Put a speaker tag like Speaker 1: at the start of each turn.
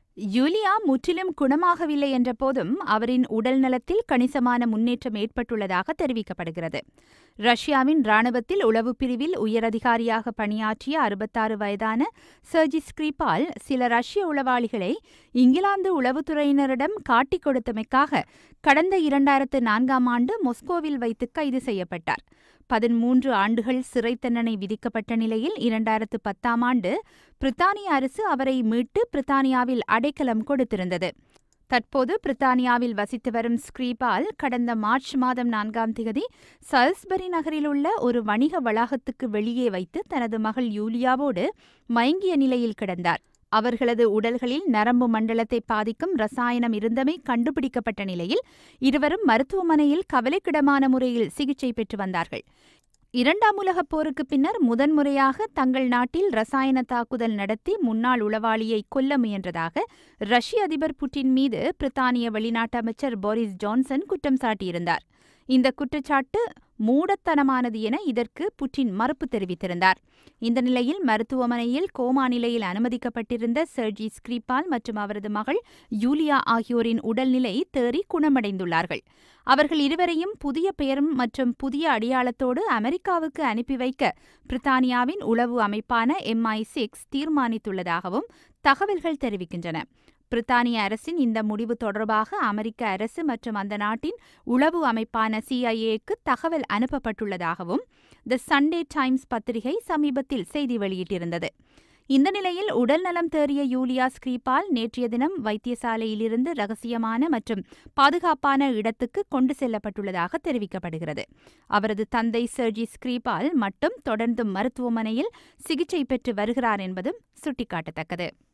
Speaker 1: Yulia முற்றிலும் குணமாகவில்லை என்ற போதும் அவரின் உடல் நலத்தில் கணிசமான முன்னேற்றம் ஏற்பட்டுள்ளதாக தெரிவிக்கப்படுகிறது ரஷ்யாவின் ராணுவத்தில் உளவு பிரிவில் உயரதிகாரியாக பணியாற்றிய அறுபத்தாறு வயதான சர்ஜி ஸ்கிரிபால் சில ரஷ்ய உளவாளிகளை இங்கிலாந்து உளவுத்துறையினரிடம் காட்டிக் கொடுத்தமைக்காக கடந்த இரண்டாயிரத்து நான்காம் ஆண்டு மொஸ்கோவில் வைத்து கைது செய்யப்பட்டார் பதிமூன்று ஆண்டுகள் சிறை தண்டனை விதிக்கப்பட்ட நிலையில் இரண்டாயிரத்து பத்தாம் ஆண்டு பிரித்தானிய அரசு அவரை மீட்டு பிரித்தானியாவில் அடைக்கலம் கொடுத்திருந்தது தற்போது பிரித்தானியாவில் வசித்து வரும் ஸ்கிரீபால் கடந்த மார்ச் மாதம் நான்காம் திகதி சல்ஸ்பரி நகரில் உள்ள ஒரு வணிக வளாகத்துக்கு வெளியே வைத்து தனது மகள் யூலியாவோடு மயங்கிய நிலையில் கிடந்தார் அவர்களது உடல்களில் நரம்பு மண்டலத்தை பாதிக்கும் ரசாயனம் இருந்தமை கண்டுபிடிக்கப்பட்ட நிலையில் இருவரும் மருத்துவமனையில் கவலைக்கிடமான முறையில் சிகிச்சை பெற்று வந்தார்கள் இரண்டாம் உலகப் போருக்கு பின்னர் முதன்முறையாக தங்கள் நாட்டில் ரசாயன தாக்குதல் நடத்தி முன்னாள் உளவாளியை கொல்ல முயன்றதாக ரஷ்ய அதிபர் புட்டின் மீது பிரித்தானிய வெளிநாட்டு அமைச்சர் போரிஸ் ஜான்சன் குற்றம் சாட்டியிருந்தார் இந்த குற்றச்சாட்டு மூடத்தனமானது என இதற்கு புட்டின் மறுப்பு தெரிவித்திருந்தார் இந்த நிலையில் மருத்துவமனையில் கோமா நிலையில் அனுமதிக்கப்பட்டிருந்த சர்ஜி ஸ்கிரிபால் மற்றும் அவரது மகள் யூலியா ஆகியோரின் உடல்நிலை தேறி குணமடைந்துள்ளார்கள் அவர்கள் இருவரையும் புதிய பெயரும் மற்றும் புதிய அடையாளத்தோடு அமெரிக்காவுக்கு அனுப்பி வைக்க பிரித்தானியாவின் உளவு அமைப்பான எம்ஐ சிக்ஸ் தீர்மானித்துள்ளதாகவும் தகவல்கள் தெரிவிக்கின்றன பிரித்தானிய அரசின் இந்த முடிவு தொடர்பாக அமெரிக்க அரசு மற்றும் அந்த நாட்டின் உளவு அமைப்பான சிஐஏக்கு தகவல் அனுப்பப்பட்டுள்ளதாகவும் தி சண்டே டைம்ஸ் பத்திரிகை சமீபத்தில் செய்தி வெளியிட்டிருந்தது இந்த நிலையில் உடல்நலம் தேறிய யூலியா ஸ்கிரீபால் நேற்றைய தினம் வைத்தியசாலையிலிருந்து ரகசியமான மற்றும் பாதுகாப்பான இடத்துக்கு கொண்டு செல்லப்பட்டுள்ளதாக தெரிவிக்கப்படுகிறது அவரது தந்தை சர்ஜி ஸ்கிரீபால் மட்டும் தொடர்ந்தும் மருத்துவமனையில் சிகிச்சை பெற்று வருகிறார் என்பதும் சுட்டிக்காட்டத்தக்கது